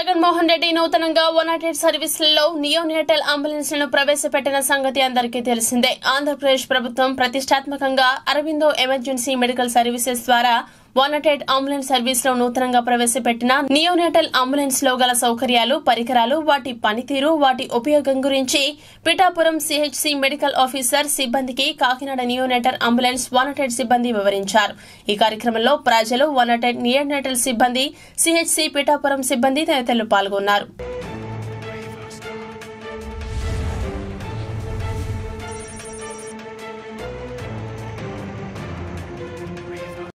జగన్మోహన్ రెడ్డి నూతనంగా one nought eight సర్వీసులలో neonatal అంబులెన్స్లను ప్రవేశపెట్టిన సంగతి అందరికీ తెలిసిందే ఆంధ్రప్రదేశ్ ప్రభుత్వం ప్రతిష్టాత్మకంగా అరవిందో ఎమర్జెన్సీ మెడికల్ సర్వీసెస్ ద్వారా one nought eight ambulance service లో నూతనంగా ప్రవేశపెట్టిన నియోనేటల్ అంబులెన్స్ లో గల సౌకర్యాలు పరికరాలు వాటి పనితీరు వాటి ఉపయోగం గురించి పిఠాపురం సిహెచ్సి మెడికల్ ఆఫీసర్ సిబ్బందికి Kakinada neonatal ambulance one nought eight సిబ్బంది వివరించారు ఈ కార్యక్రమంలో ప్రజలు వన్ నాట్ ఎయిట్ నియోనేటల్ సిబ్బంది సిహెచ్సి పిఠాపురం సిబ్బంది తదితరులు పాల్గొన్నారు